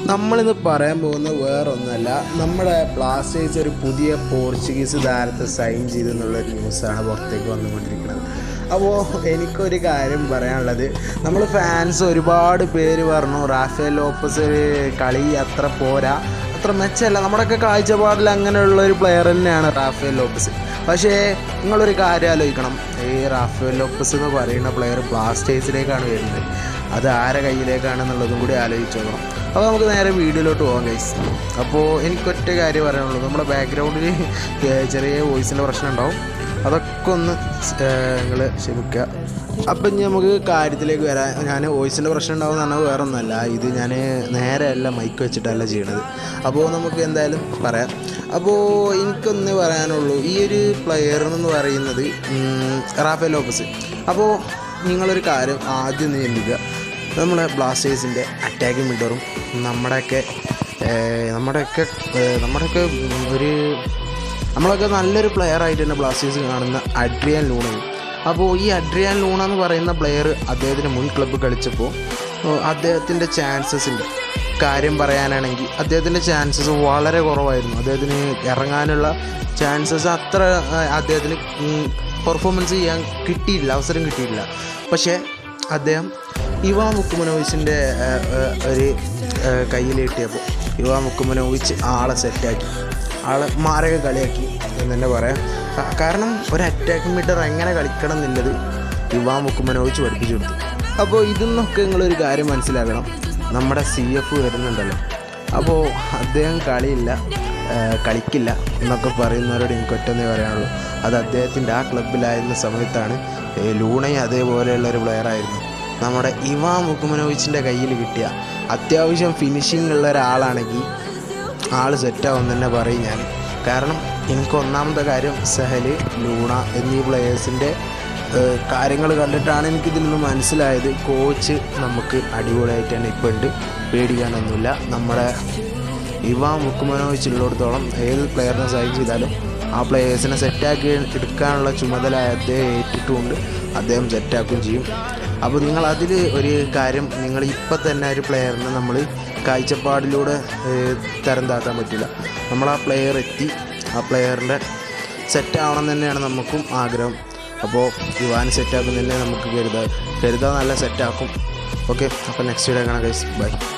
നമ്മളിന്ന് പറയാൻ പോകുന്നത് വേറൊന്നല്ല നമ്മുടെ ബ്ലാസ്റ്റേഴ്സ് ഒരു പുതിയ പോർച്ചുഗീസ് താരത്തെ സൈൻ ചെയ്തെന്നുള്ളൊരു ന്യൂസാണ് പുറത്തേക്ക് വന്നുകൊണ്ടിരിക്കുന്നത് അപ്പോൾ എനിക്കൊരു കാര്യം പറയാനുള്ളത് നമ്മൾ ഫാൻസ് ഒരുപാട് പേര് പറഞ്ഞു റാഫേൽ ലോപ്പസ് കളി അത്ര പോരാ അത്ര മെച്ചമല്ല നമ്മുടെയൊക്കെ കാഴ്ചപ്പാടിൽ അങ്ങനെയുള്ള ഒരു പ്ലെയർ തന്നെയാണ് റാഫേൽ ലോപ്പസ് പക്ഷേ നിങ്ങളൊരു കാര്യം ആലോചിക്കണം ഈ റാഫേൽ ലോപ്പസ് എന്ന് പറയുന്ന പ്ലെയർ ബ്ലാസ്റ്റേഴ്സിലേക്കാണ് വരുന്നത് അത് ആരെ കയ്യിലേക്കാണെന്നുള്ളതും കൂടി ആലോചിച്ച് നോക്കണം അപ്പോൾ നമുക്ക് നേരെ വീഡിയോയിലോട്ട് പോകാം ഗൈസ് അപ്പോൾ എനിക്കൊറ്റ കാര്യം പറയാനുള്ളൂ നമ്മുടെ ബാക്ക്ഗ്രൗണ്ടിൽ ചെറിയ വോയിസിൻ്റെ പ്രശ്നം ഉണ്ടാവും അതൊക്കെ ഒന്ന് നിങ്ങൾ ക്ഷമിക്കുക അപ്പം ഇനി നമുക്ക് കാര്യത്തിലേക്ക് വരാം ഞാൻ വോയിസിൻ്റെ പ്രശ്നം ഉണ്ടാവും എന്ന് പറഞ്ഞാൽ വേറെ ഒന്നല്ല ഇത് ഞാൻ നേരെയല്ല മൈക്ക് വെച്ചിട്ടല്ല ചെയ്യണത് അപ്പോൾ നമുക്ക് എന്തായാലും പറയാം അപ്പോൾ എനിക്കൊന്ന് പറയാനുള്ളൂ ഈ ഒരു പ്ലെയർ എന്ന് പറയുന്നത് ഉം, റാഫേൽ ലോപ്പസ് അപ്പോൾ നിങ്ങളൊരു കാര്യം ആദ്യം ഒന്ന് ചിന്തിക്കുക നമ്മളെ ബ്ലാസ്റ്റേഴ്സിൻ്റെ അറ്റാക്കിംഗ് മിഡറും നമ്മുടെയൊക്കെ ഏർ, നമ്മുടെയൊക്കെ ഏർ, നമ്മുടെയൊക്കെ ഒരു നമ്മളൊക്കെ നല്ലൊരു പ്ലെയർ ആയിട്ട് തന്നെ ബ്ലാസ്റ്റേഴ്സ് കാണുന്ന അഡ്രിയാൻ ലൂണയും അപ്പോൾ ഈ അഡ്രിയാൻ ലൂണ എന്ന് പറയുന്ന പ്ലെയർ അദ്ദേഹത്തിന് മുൻ ക്ലബ്ബ് കളിച്ചപ്പോൾ അദ്ദേഹത്തിൻ്റെ ചാൻസസിൻ്റെ കാര്യം പറയാനാണെങ്കിൽ അദ്ദേഹത്തിൻ്റെ ചാൻസസ് വളരെ കുറവായിരുന്നു അദ്ദേഹത്തിന് ഇറങ്ങാനുള്ള ചാൻസസ് അത്ര ആ, അദ്ദേഹത്തിന് പെർഫോമൻസ് ചെയ്യാൻ കിട്ടിയില്ല അവസരം കിട്ടിയില്ല പക്ഷേ അദ്ദേഹം ഇവാ മുക്കുമനോവിച്ചിൻ്റെ ഒരു കയ്യിൽ കിട്ടിയപ്പോൾ ഇവാ മുക്കുമനോവിച്ച് ആളെ സെറ്റാക്കി ആളെ മാരക കളിയാക്കി എന്ന് തന്നെ പറയാം കാ- കാരണം ഒരു അറ്റാക്കിംഗ് മിഡർ എങ്ങനെ കളിക്കണം എന്നുള്ളത് ഇവാ മുക്കുമനോവിച്ച് പഠിപ്പിച്ചു കൊടുത്തു അപ്പോൾ ഇതിന്നൊക്കെ നിങ്ങളൊരു കാര്യം മനസ്സിലാക്കണം നമ്മുടെ സി എഫ് വരുന്നുണ്ടല്ലോ അപ്പോൾ അദ്ദേഹം കളിയില്ല ആ, കളിക്കില്ല എന്നൊക്കെ പറയുന്നവരോട് എനിക്ക് ഒറ്റന്നേ പറയാനുള്ളൂ അത് അദ്ദേഹത്തിൻ്റെ ആ ക്ലബിലായിരുന്ന സമയത്താണ് ഏ, ലൂണയും അതേപോലെയുള്ള ഒരു പ്ലെയർ ആയിരുന്നു നമ്മുടെ ഇവാ മുക്കുമനോവിച്ചിൻ്റെ കയ്യിൽ കിട്ടിയ അത്യാവശ്യം ഫിനിഷിംഗ് ഉള്ള ഒരാളാണെങ്കിൽ ആൾ സെറ്റാവും തന്നെ പറയും ഞാൻ കാരണം എനിക്ക് ഒന്നാമത്തെ കാര്യം സഹല് ലൂണ എന്നീ പ്ലെയേഴ്സിൻ്റെ കാര്യങ്ങൾ കണ്ടിട്ടാണ് എനിക്കിതിൽ നിന്ന് മനസ്സിലായത് കോച്ച് നമുക്ക് അടിപൊളിയായിട്ട് തന്നെ ഇപ്പം ഉണ്ട് പേടിക്കാനൊന്നുമില്ല നമ്മുടെ ഇവ മുക്കുമനോവിച്ചുള്ളിടത്തോളം ഏത് പ്ലെയറിനെ സൈൻ ചെയ്താലും ആ പ്ലെയേഴ്സിനെ സെറ്റാക്കി എടുക്കാനുള്ള ചുമതല അദ്ദേഹം ഏറ്റിട്ടുമുണ്ട് അദ്ദേഹം സെറ്റാക്കുകയും ചെയ്യും അപ്പോൾ നിങ്ങൾ അതിൽ ഒരു കാര്യം നിങ്ങൾ ഇപ്പം തന്നെ ഒരു പ്ലെയറിനെ നമ്മൾ കാഴ്ചപ്പാടിലൂടെ ഏഹ്, തരം താഴ്ത്താൻ പറ്റില്ല നമ്മൾ ആ പ്ലെയർ എത്തി ആ പ്ലെയറിൻ്റെ സെറ്റ് ആവണം തന്നെയാണ് നമുക്കും ആഗ്രഹം അപ്പോൾ ഇവാൻ സെറ്റാക്കും തന്നെ നമുക്ക് കരുതാം കരുതാൻ നല്ല സെറ്റാക്കും ഓക്കെ അപ്പോൾ നെക്സ്റ്റ് വീഡിയോ കാണാം ഗൈസ് ബൈ